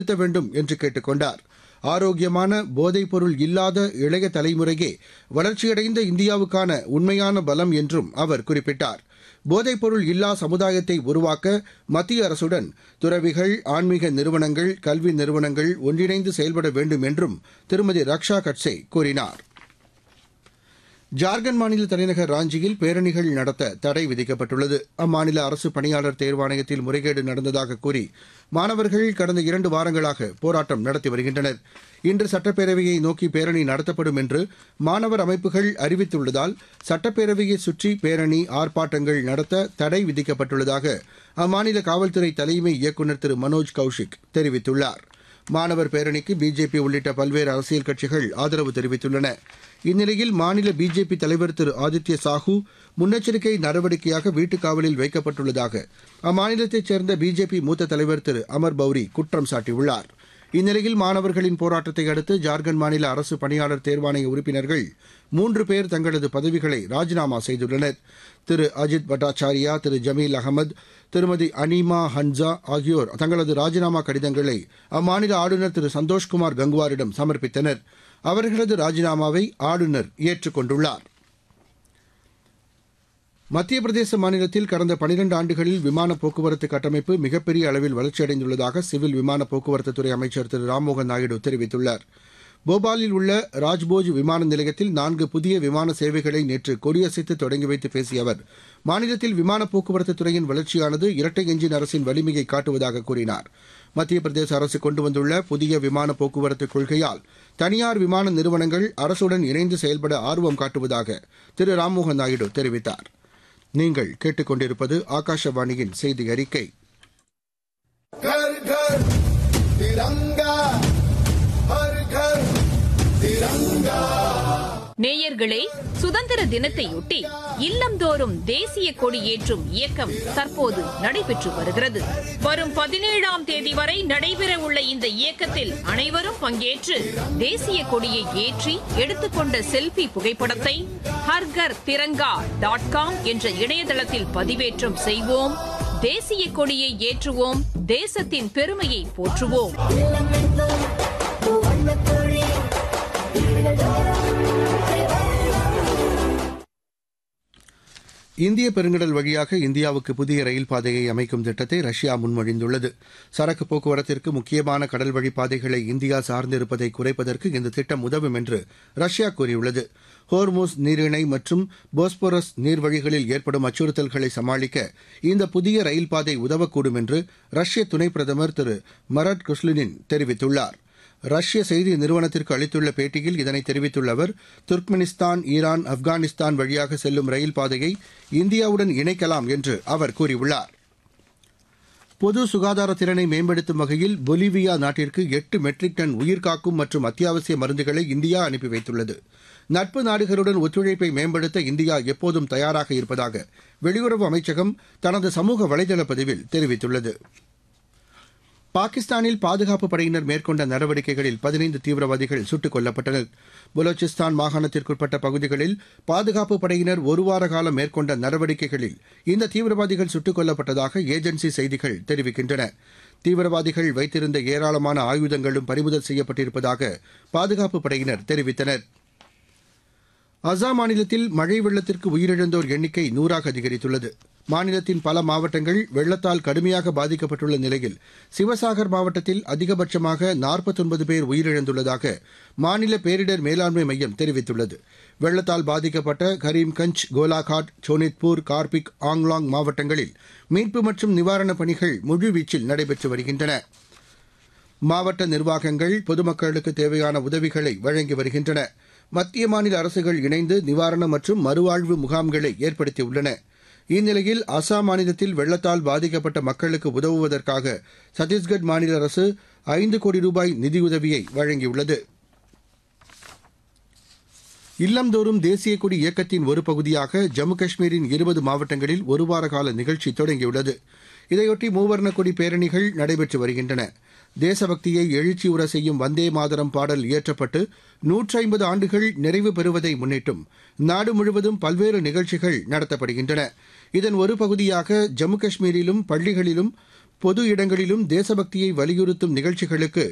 செலுத்த வேண்டும் என்று கேட்டுக் கொண்டார் ஆரோக்கியமான போதைப்பொருள் இல்லாத இளைய தலைமுறையே வளர்ச்சியடைந்த இந்தியாவுக்கான உண்மையான பலம் என்றும் அவர் குறிப்பிட்டார் போதைப்பொருள் இல்லா சமுதாயத்தை உருவாக்க மத்திய அரசுடன் துறவிகள் ஆன்மீக நிறுவனங்கள் கல்வி நிறுவனங்கள் ஒன்றிணைந்து செயல்பட வேண்டும் என்றும் திருமதி ரக்ஷா கட்சே கூறினார் ஜார்க்கண்ட் மாநில தலைநகர் ராஞ்சியில் பேரணிகள் நடத்த தடை விதிக்கப்பட்டுள்ளது அம்மாநில அரசு பணியாளர் தேர்வாணையத்தில் முறைகேடு நடந்ததாக கூறி மாணவர்கள் கடந்த இரண்டு வாரங்களாக போராட்டம் நடத்தி வருகின்றனர் இன்று சட்டப்பேரவையை நோக்கி பேரணி நடத்தப்படும் என்று மாணவர் அமைப்புகள் அறிவித்துள்ளதால் சட்டப்பேரவையை சுற்றி பேரணி ஆர்ப்பாட்டங்கள் நடத்த தடை விதிக்கப்பட்டுள்ளதாக அம்மாநில காவல்துறை தலைமை இயக்குநர் திரு மனோஜ் கௌஷிக் தெரிவித்துள்ளார் மாணவர் பேரணிக்கு பிஜேபி உள்ளிட்ட பல்வேறு அரசியல் கட்சிகள் ஆதரவு தெரிவித்துள்ளன இந்நிலையில் மாநில பிஜேபி தலைவர் திரு ஆதித்ய சாஹூ முன்னெச்சரிக்கை நடவடிக்கையாக வீட்டுக் காவலில் வைக்கப்பட்டுள்ளதாக அம்மாநிலத்தைச் சேர்ந்த பிஜேபி மூத்த தலைவர் திரு அமர் பௌரி குற்றம் சாட்டியுள்ளார் இந்நிலையில் மாணவர்களின் போராட்டத்தை அடுத்து ஜார்க்கண்ட் மாநில அரசு பணியாளர் தேர்வாணைய உறுப்பினர்கள் மூன்று பேர் தங்களது பதவிகளை ராஜினாமா செய்துள்ளனர் திரு அஜித் பட்டாச்சாரியா திரு ஜமீல் அகமது திருமதி அனிமா ஹன்சா ஆகியோர் தங்களது ராஜினாமா கடிதங்களை அம்மாநில ஆளுநர் திரு சந்தோஷ்குமார் கங்குவாரிடம் சமர்ப்பித்தனர் அவர்களது ராஜினாமாவை ஆளுநர் ஏற்றுக் கொண்டுள்ளார் மத்திய பிரதேச மாநிலத்தில் கடந்த பனிரண்டு ஆண்டுகளில் விமான போக்குவரத்து கட்டமைப்பு மிகப்பெரிய அளவில் வளர்ச்சியடைந்துள்ளதாக சிவில் விமான போக்குவரத்துத்துறை அமைச்சர் திரு ராம்மோகன் நாயுடு தெரிவித்துள்ளார் போபாலில் உள்ள ராஜ்போஜ் விமான நிலையத்தில் நான்கு புதிய விமான சேவைகளை நேற்று கொடியசைத்து தொடங்கி வைத்து பேசிய அவர் மாநிலத்தில் விமான போக்குவரத்து துறையின் வளர்ச்சியானது இரட்டை எஞ்சின் அரசின் வலிமையை காட்டுவதாக கூறினார் மத்திய பிரதேச அரசு கொண்டு வந்துள்ள புதிய விமான போக்குவரத்து கொள்கையால் தனியார் விமான நிறுவனங்கள் அரசுடன் இணைந்து செயல்பட ஆர்வம் காட்டுவதாக திரு ராம்மோகன் நாயுடு தெரிவித்தார் நீங்கள் கேட்டுக்கொண்டிருப்பது ஆகாஷவாணியின் செய்தி அறிக்கை घर घर तिरंगा हर घर तिरंगा நேயர்களே சுதந்திர தினத்தையொட்டி இல்லந்தோறும் தேசிய கொடி ஏற்றும் இயக்கம் தற்போது நடைபெற்று வருகிறது வரும் பதினேழாம் தேதி வரை நடைபெற உள்ள இந்த இயக்கத்தில் அனைவரும் பங்கேற்று தேசிய கொடியை ஏற்றி எடுத்துக்கொண்ட செல்பி புகைப்படத்தை ஹர்கர் திரங்கா டாட் காம் என்ற இணையதளத்தில் பதிவேற்றம் செய்வோம் தேசிய கொடியை ஏற்றுவோம் தேசத்தின் பெருமையை போற்றுவோம் இந்திய பெருங்கடல் வழியாக இந்தியாவுக்கு புதிய ரயில் பாதையை அமைக்கும் திட்டத்தை ரஷ்யா முன்மொழிந்துள்ளது சரக்கு போக்குவரத்திற்கு முக்கியமான கடல் வழி பாதைகளை இந்தியா சார்ந்திருப்பதை குறைப்பதற்கு இந்த திட்டம் உதவும் என்று ரஷ்யா கூறியுள்ளது ஹோர்மோஸ் நீரிணை மற்றும் போஸ்போரஸ் நீர்வழிகளில் ஏற்படும் அச்சுறுத்தல்களை சமாளிக்க இந்த புதிய ரயில் பாதை உதவக்கூடும் என்று ரஷ்ய துணை பிரதமர் திரு மரட் குஸ்லினின் தெரிவித்துள்ளார் ரஷ்ய செய்தி நிறுவனத்திற்கு அளித்துள்ள பேட்டியில் இதனை தெரிவித்துள்ள அவர் துர்க்மெனிஸ்தான் ஈரான் ஆப்கானிஸ்தான் வழியாக செல்லும் ரயில் பாதையை இந்தியாவுடன் இணைக்கலாம் என்று அவர் கூறியுள்ளார் பொது சுகாதார திறனை மேம்படுத்தும் வகையில் பொலிவியா நாட்டிற்கு எட்டு மெட்ரிக் டன் உயிர்காக்கும் மற்றும் அத்தியாவசிய மருந்துகளை இந்தியா அனுப்பி வைத்துள்ளது நட்பு நாடுகளுடன் ஒத்துழைப்பை மேம்படுத்த இந்தியா எப்போதும் தயாராக இருப்பதாக வெளியுறவு அமைச்சகம் தனது சமூக வலைதள பதிவில் தெரிவித்துள்ளது பாகிஸ்தானில் பாதுகாப்பு படையினர் மேற்கொண்ட நடவடிக்கைகளில் பதினைந்து தீவிரவாதிகள் சுட்டுக் கொல்லப்பட்டனர் பலோச்சிஸ்தான் மாகாணத்திற்குட்பட்ட பகுதிகளில் பாதுகாப்பு படையினர் ஒருவார காலம் மேற்கொண்ட நடவடிக்கைகளில் இந்த தீவிரவாதிகள் சுட்டுக் கொல்லப்பட்டதாக ஏஜென்சி செய்திகள் தெரிவிக்கின்றன தீவிரவாதிகள் வைத்திருந்த ஏராளமான ஆயுதங்களும் பறிமுதல் செய்யப்பட்டிருப்பதாக பாதுகாப்பு படையினர் தெரிவித்தனர் அசாம் மாநிலத்தில் மழை வெள்ளத்திற்கு உயிரிழந்தோர் எண்ணிக்கை நூறாக அதிகரித்துள்ளது மாநிலத்தின் பல மாவட்டங்கள் வெள்ளத்தால் கடுமையாக பாதிக்கப்பட்டுள்ள நிலையில் சிவசாகர் மாவட்டத்தில் அதிகபட்சமாக நாற்பத்தொன்பது பேர் உயிரிழந்துள்ளதாக மாநில பேரிடர் மேலாண்மை மையம் தெரிவித்துள்ளது வெள்ளத்தால் பாதிக்கப்பட்ட கரீம்கஞ்ச் கோலாகாட் சோனித்பூர் கார்பிக் ஆங்லாங் மாவட்டங்களில் மீட்பு மற்றும் நிவாரணப் பணிகள் முழுவீச்சில் நடைபெற்று வருகின்றன மாவட்ட நிர்வாகங்கள் பொதுமக்களுக்கு தேவையான உதவிகளை வழங்கி வருகின்றன மத்திய மாநில அரசுகள் இணைந்து நிவாரணம் மற்றும் மறுவாழ்வு முகாம்களை ஏற்படுத்தியுள்ளன இந்நிலையில் அசாம் மாநிலத்தில் வெள்ளத்தால் பாதிக்கப்பட்ட மக்களுக்கு உதவுவதற்காக சத்தீஸ்கட் மாநில அரசு ஐந்து கோடி ரூபாய் நிதியுதவியை வழங்கியுள்ளது இல்லந்தோறும் தேசிய கொடி இயக்கத்தின் ஒரு பகுதியாக ஜம்மு காஷ்மீரின் இருபது மாவட்டங்களில் ஒருவார கால நிகழ்ச்சி தொடங்கியுள்ளது இதையொட்டி மூவர்ண கொடி பேரணிகள் நடைபெற்று வருகின்றன தேசபக்தியை எழுச்சியுற செய்யும் வந்தே மாதரம் பாடல் இயற்றப்பட்டு நூற்றி ஐம்பது ஆண்டுகள் நிறைவு பெறுவதை முன்னிட்டும் நாடு முழுவதும் பல்வேறு நிகழ்ச்சிகள் நடத்தப்படுகின்றன இதன் ஒரு பகுதியாக ஜம்மு காஷ்மீரிலும் பள்ளிகளிலும் பொது இடங்களிலும் தேசபக்தியை வலியுறுத்தும் நிகழ்ச்சிகளுக்கு